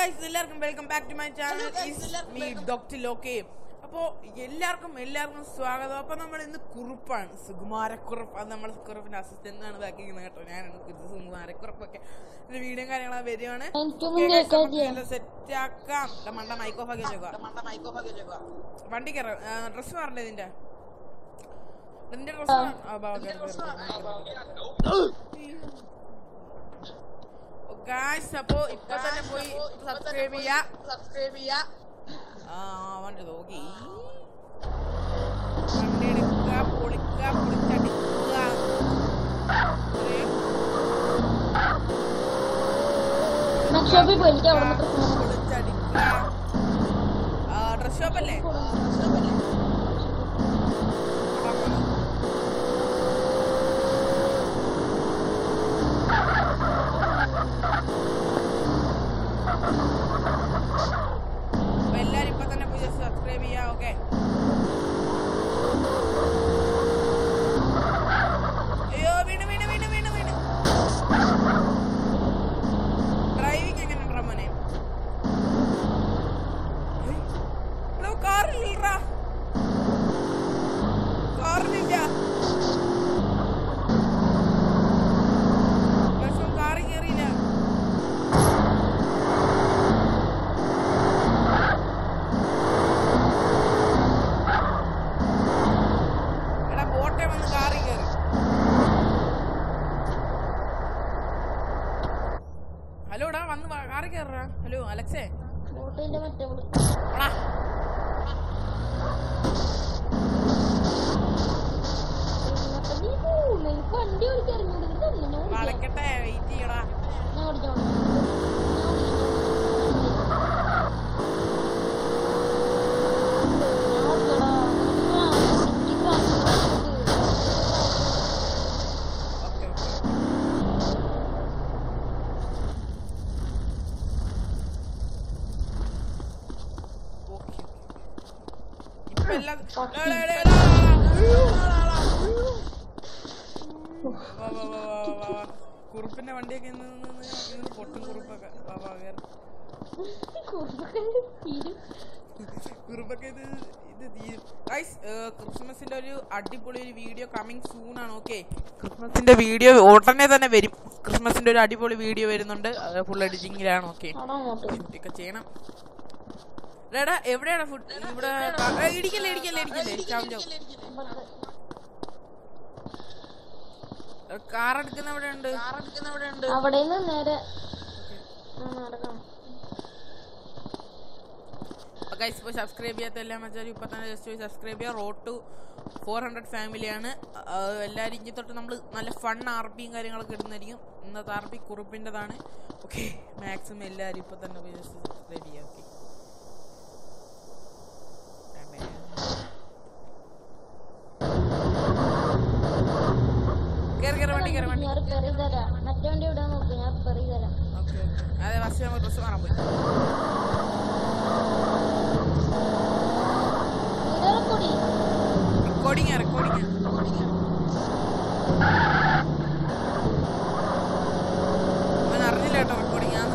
Guys എല്ലാവർക്കും welcome back to my channel me doctor ലോക്കെ അപ്പോൾ എല്ലാവർക്കും എല്ലാവർക്കും സ്വാഗതം അപ്പോൾ നമ്മൾ ഇന്ന് കുറുപ്പാണ് സുകുമാരക്കുറുപ്പ് അത് നമ്മൾ കുറുപ്പിന്റെ അസിസ്റ്റന്റ് ആണ് ബാക്കിക്കുന്നത് കേട്ടോ ഞാനാണ് ഇത് സുകുമാരക്കുറുപ്പൊക്കെ ഇത് വീഡിയോ കാര്യങ്ങളൊക്കെ വരുവാണ് എനിക്കൊന്നും കേൾക്കാതെ സെറ്റ് ആക്കാം ദാ മണ്ട മൈക്ക് ഓഫ് ആക്കി വെച്ചേക്കുക വണ്ടി കയറാം ഡ്രസ് മാറണ്ടേ ഇതിന്റെ നിന്റെ ഡ്രസ് ഗായ്സ് അപ്പോ ഇപ്പൊ തന്നെ പോയി സബ്സ്ക്രൈബ് ചെയ്യാ സബ്സ്ക്രൈബ് ചെയ്യാ ആ വണ്ടി നോക്കി വണ്ടി എടുക്കുക പൊളിക്കുക പൊളിച്ചടിക്കുക ഷോപ്പിൽ പോയി എനിക്ക് അവിടെ നിന്ന് പൊളിച്ചടിക്കുക ഡ്രസ് ഷോപ്പ് അല്ലേ അപ്പൊ എല്ലാരും ഇപ്പൊ തന്നെ പോയി സബ്സ്ക്രൈബ് ചെയ്യാ ഓക്കെ അയ്യോ വീണ് വീണ് വീണ് വീണ് വീണ് ഡ്രൈവിംഗ് എങ്ങനെ ഉണ്ടോ മോനെ എടോ കാറിലില്ലടാ കാറിലില്ല പക്ഷെ കാറിൽ കയറിയില്ല എടാ ബോട്ടെ വന്ന് കാറിൽ കയറി ഹലോടാ വന്ന് വാ- കാറിൽ കയറാ ഹലോ അലക്സേ ബോട്ടിന്റെ മറ്റേ വിളി എടാ നീ പോകുന്നു എനിക്ക് വണ്ടി ഓടിക്കാൻ അറിഞ്ഞൂടെ ഇത് തന്നെ ഞാൻ ഓടിക്കാം. വളക്കട്ടെ വെയിറ്റ് ചെയ്യടാ ഞാൻ ഓടിച്ചോളാം ഞാൻ ഓടിച്ചോളാം ആ, ഈ പ്രാവശ്യം ഓക്കെ ഓക്കെ ഓക്കെ ഇപ്പൊ എല്ലാം എടാ, എടാ, എടാ, വാ, വാ, വാ, വാ, വാ, വാ. കുറുപ്പിന്റെ വണ്ടിയൊക്കെ ഇന്ന് നിന്ന് നിന്ന് ഇന്ന് പൊട്ടും കുറുപ്പൊക്കെ വാ, വാ, കേറ്. കുറുമ്പക്കൻ്റെ തീരും കുറുപ്പൊക്കെ ഇത് ഇത് തീരും ഗൈസ് ക്രിസ്മസിന്റെ ഒരു അടിപൊളി ഒരു വീഡിയോ കമ്മിങ് സൂൺ ആണ് ഓക്കെ ക്രിസ്മസിന്റെ വീഡിയോ ഉടനെ തന്നെ വരും ക്രിസ്മസിന്റെ ഒരു അടിപൊളി വീഡിയോ വരുന്നുണ്ട് അത് ഫുൾ എഡിറ്റിംഗിലാണ് ഓക്കെ അവിടെ അങ്ങോട്ട് ഷൂട്ടൊക്കെ ചെയ്യണം എടാ എവിടെയാണ് ഫുഡ് ഇവിടെ ക- ഏ, ഇടിക്കല്ലേ ഇടിക്കല്ലേ ഇടിക്കല്ലേ ചാവും ചാവും കാർ എടുക്കുന്ന എവിടെ ഉണ്ട് അവിടെ നിന്ന് നേരെ ആ, നടക്കണം ഗൈസ് ഇപ്പോൾ സബ്സ്ക്രൈബ് ചെയ്യാത്ത എല്ലാ മച്ചാരും ഇപ്പൊ തന്നെ ജസ്റ്റ് പോയി സബ്സ്ക്രൈബ് ചെയ്യുക റോഡ് ടു ഫോർ ഹൺഡ്രഡ് ഫാമിലിയാണ് എല്ലാവരും ഇഞ്ചി തൊട്ട് നമ്മൾ നല്ല ഫൺ ആർ പിയും കാര്യങ്ങളൊക്കെ ഇടുന്നതായിരിക്കും ഇന്നത്തെ ആർ പി കുറുപ്പിൻ്റെതാണ് ഓക്കെ മാക്സിമം എല്ലാവരും ഇപ്പൊ തന്നെ പോയി ജസ്റ്റ് സബ്സ്ക്രൈബ് ചെയ്യുക ഓക്കെ കയറി കയറി വണ്ടി കയറി വണ്ടി ഞാൻ റിപ്പയർ ചെയ്ത് തരാം മറ്റേ വണ്ടി ഇവിടെ നോക്ക് ഞാൻ റിപ്പയർ ചെയ്ത് തരാം ഓക്കെ ഓക്കെ അതെ ഫസ്റ്റ് നമ്മൾ ഡ്രസ്സ് മാറാൻ പോയി വീഡിയോ റെക്കോർഡ് റെക്കോർഡിങ് റെക്കോർഡിങ് അവൻ അറിഞ്ഞില്ല കേട്ടോ റെക്കോർഡിങ് ആണ്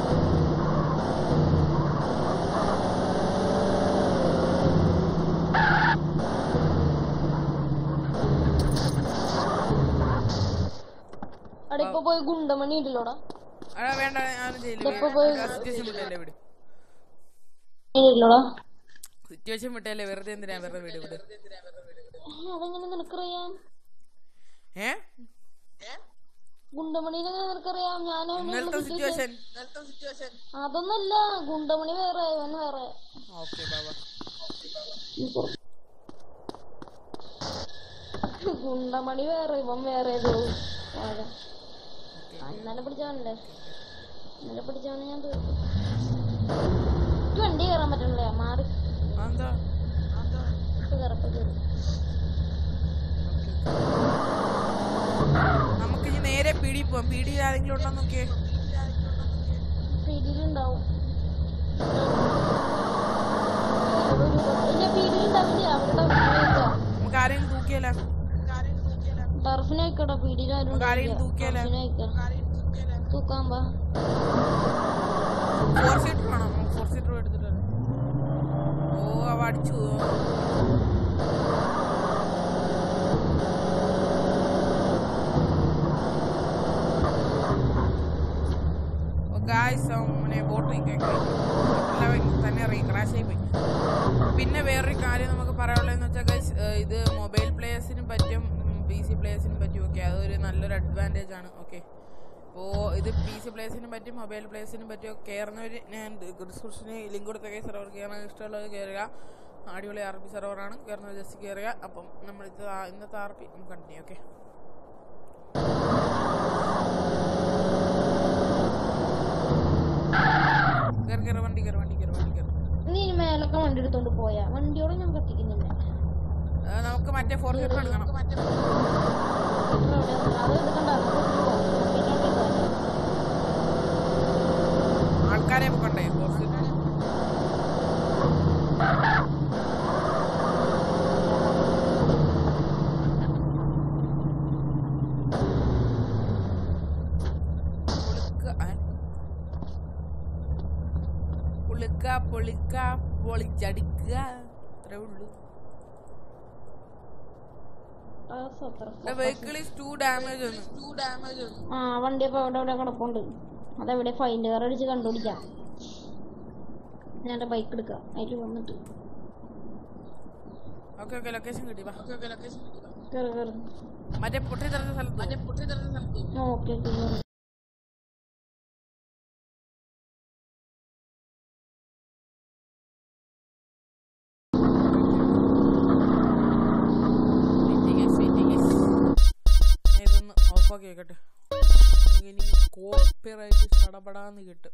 അവിടെ ഇപ്പൊ പോയി ഗുണ്ടമണി ഉണ്ടല്ലോടാ അതാ വേണ്ട ഞാനും ചെയ്യില്ല ഇപ്പൊ പോയി- സിറ്റുവേഷൻ വിട്ടല്ലേ വിട് ഇല്ലല്ലോടാ സിറ്റുവേഷൻ വിട്ടല്ലേ വെറുതെ എന്തിനാ വെറുതെ വിട് വിട് അതെങ്ങനെ നിനക്കറിയാം ഏ ഗുണ്ടമണിയിൽ എങ്ങനെ നിനക്കറിയാം ഞാൻ ഇന്നലത്തെ സിറ്റുവേഷൻ അതൊന്നല്ല ഗുണ്ടമണി വേറെ ഇവൻ വേറെ ഓക്കെ ബാബാ ഗുണ്ടമണി വേറെ ഇവൻ വേറെ ഏതോ വേറെ ആ, ഇന്നലെ പിടിച്ചവനല്ലേ ഇന്നലെ പിടിച്ചവനെ ഞാൻ തീർത്തു എനിക്ക് വണ്ടി കയറാൻ പറ്റണില്ല മാറി എന്താ ഇപ്പൊ കയറപ്പോ കയറി നമുക്ക് ഇനി നേരെ പീടി പോവാം പീടി ആരെങ്കിലും ഉണ്ടോ നോക്കിയേ പീടിയിലുണ്ടാവും എന്റെ പീടിയിലുണ്ടാവില്ല അവിടെ നമുക്ക് ആരെങ്കിലും തൂക്കിയല്ല ടർഫിനെ വെക്കടാ പീടിയിൽ ആരും നമുക്ക് ആരെങ്കിലും തൂക്കിയാലോ ടർഫിനെ വെക്കാം തൂക്കാൻ പാ ഫോർ സീറ്റർ ആണോ നമുക്ക് ഫോർ സീറ്റർ എടുത്തിട്ട് വരാം. ഓ അവ അടിച്ചു ഗായ്സ് അവനെ ബോട്ട് തന്നെ ഇറങ്ങി ക്രാഷ് ആയി പോയി പിന്നെ വേറൊരു കാര്യം നമുക്ക് പറയാനുള്ളതെന്ന് വെച്ചാൽ ഗൈസ് ഇത് മൊബൈൽ പ്ലേയേഴ്സിനും പറ്റും പി സി പ്ലേയേഴ്സിനും പറ്റും ഓക്കെ അതൊരു നല്ലൊരു അഡ്വാൻറ്റേജ് ആണ് ഓക്കെ അപ്പോൾ ഇത് പി സി പ്ലേയേഴ്സിനും പറ്റും മൊബൈൽ പ്ലേയേഴ്സിനും പറ്റും കയറുന്നവർ ഞാൻ ഡിസ്ക്രിപ്ഷനിൽ ലിങ്ക് കൊടുത്ത സെർവർ കയറാൻ ഇഷ്ടമുള്ളത് കയറുക അടിപൊളി ആർ പി സെർവറാണ് കയറുന്നത് ജസ്റ്റ് കയറുക അപ്പം നമ്മൾ ഇത് ആ- ഇന്നത്തെ ആർ പി നമുക്ക് കണ്ടിന്യൂ ഓക്കെ കയറി കയറി വണ്ടി കയറി വണ്ടി കയറി വണ്ടി കയറി നീ ഇനി മേലൊക്കെ വണ്ടി എടുത്തോണ്ട് പോയാ വണ്ടിയോടെ ഞാൻ കത്തിക്കുന്നില്ല ആ, നമുക്ക് മറ്റേ ഫോർ സീറ്റർ എടുക്കണം അത് എടുക്കണ്ട അത് കൊണ്ടുപോ. ആൾക്കാരെ പോകണ്ടേ ഫോർ സീറ്റർ പൊളിക്ക പൊളിക്ക പൊളിച്ചടിക്കുക അത്രേ ഉള്ളൂ ആ, super. Vehicle is to damage ഒന്ന് ടു ഡാമേജ് ഒന്ന് ആ വണ്ടി അപ്പൊ അവിടെ അവിടെ കിടപ്പുണ്ട് അതെവിടെ ഫൈൻഡ് കാർ അടിച്ച് കണ്ടുപിടിക്കാം ഞാൻ ബൈക്ക് എടുക്കാം അതിൽ വന്നിട്ട് ഓക്കെ ഓക്കെ ലൊക്കേഷൻ കിട്ടി വാ ഓക്കെ ഓക്കെ ലൊക്കേഷൻ കിട്ടി വാ. കേറ് കേറ് മറ്റേ പൊട്ടി തെറിച്ച സ്ഥലത്ത് മറ്റേ പൊട്ടി തെറിച്ച സ്ഥലത്ത് ഓക്കെ കേറ് ഇതൊന്ന് ഓഫാക്കി വെക്കട്ടെ ഇനി കോപ്പിറൈറ്റ് ചടപടാന്ന് കിട്ടും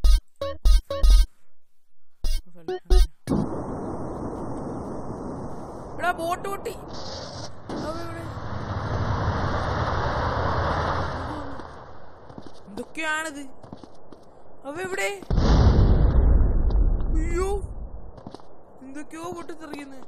ഇവിടെ ബോട്ട് പൊട്ടി അവ ഇവിടെ. എന്തൊക്കെയാണിത് അവ എവിടെ അയ്യോ എന്തൊക്കെയോ പൊട്ടിത്തെറിയുന്നത്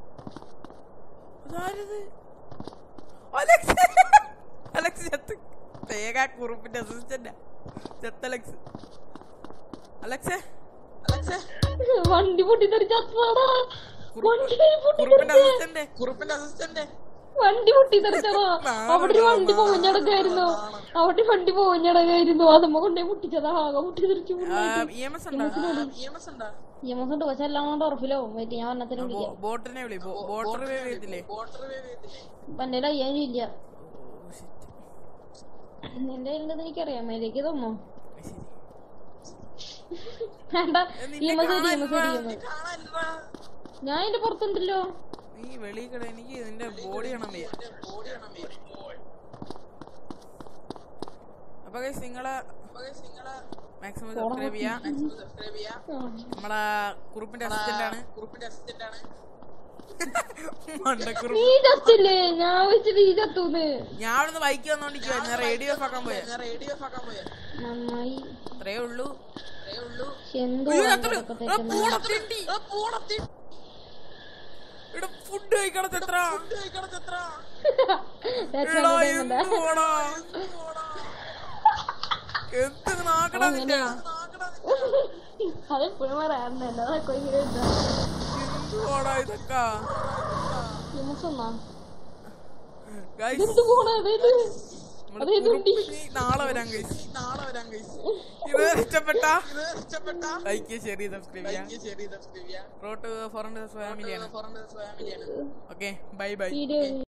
അതാരത് അലക്സ് അലക്സ് ചത്ത് തേങ്ങ കുറുപ്പിന്റെ അസിസ്റ്റന്റാ ചത്ത് അലക്സ് അലക്സ് അലക്സ് വണ്ടി പൊട്ടിത്തെറിച്ചാടാ വണ്ടി കുറുപ്പിന്റെ പൊട്ടിത്തെറിച്ച അസിസ്റ്റന്റ് കുറുപ്പിന്റെ അസിസ്റ്റന്റ് വണ്ടി പൊട്ടിത്തെറിച്ചതാ അവിടെ ഒരു വണ്ടി പോഞ്ഞടക്കായിരുന്നു അവിടെ വണ്ടി പോഞ്ഞടക്കായിരുന്നു അതുമ്മ കൊണ്ടേ പൊട്ടിച്ചതാ ആകെ പൊട്ടിത്തെറിച്ചു ഇ എം എസ് ഉണ്ടോ ഇ എം എസ് ഉണ്ടോ ഇയമസ് ഉണ്ട് പക്ഷെ എല്ലാം കൊണ്ട് ഉറപ്പിലാവും വെയിറ്റ് ഞാൻ വന്നത്തിന് വിളിക്കാം ബോട്ടിനെ വിളി ബോട്ടർ വേവ് ചെയ്തില്ലേ എന്റെ കയ്യിൽ അയ്യായിരം ഇല്ല നിന്റെ കയ്യിലുണ്ടെന്ന് എനിക്കറിയാം മേലേക്ക് തന്നോ വേണ്ട ഇയമസ് ഇയമസ് ഇയമസ് ഞാൻ ഇതിന്റെ പുറത്തുണ്ടല്ലോ നീ വെളിയിൽ കിട എനിക്ക് നിന്റെ ബോഡി കാണാൻ വയ്യ അപ്പൊ guys നിങ്ങളെ മാക്സിമം സബ്സ്ക്രൈബ് ചെയ്യാ നമ്മളെ കുറുപ്പിന്റെ അസിസ്റ്റന്റ് ആണ് കുറുപ്പിന്റെ അസിസ്റ്റന്റ് ആണ് മണ്ടക്കുറുപ്പ് നീ ചത്തില്ലേ ഞാൻ വെച്ചിട്ട് നീ ചത്തൂന്ന് ഞാൻ അവിടെ നിന്ന് ബൈക്ക് വന്നോണ്ടിരിക്കുവാ ഞാൻ റേഡിയോ ഓഫ് ആക്കാൻ പോയ നന്നായി അത്രേ ഉള്ളൂ എന്തോ അയ്യോ, ചത്തില്ല. എടാ, പൂടത്തിണ്ടി. എടാ, ഫുഡ് കഴിക്കണം ചെത്ര എടാ, എന്തുവാടാ? എന്ത് നാക്കടാ നിന്റെ അതെപ്പോഴും പറയാറുണ്ട് എന്നതൊക്കെ ഇങ്ങനെ എന്തുവാടാ ഇതൊക്കെ ഇയമസ് ഒന്നാ ഗൈസ് ഇതെന്ത് പോണ അതായത് നമ്മള് കുറുപ്പിനി നാളെ വരാം ഗൈസ് നാളെ വരാം ഗൈസ് ഇത് ഇഷ്ടപ്പെട്ട ലൈക്ക് ഷെയർ സബ്സ്ക്രൈബ് ചെയ്യാം റോട്ട് ഫോർ ഹൺഡ്രഡ് ഫാമിലിയാണ് ഓക്കെ ബൈ ബൈ വീഡിയോ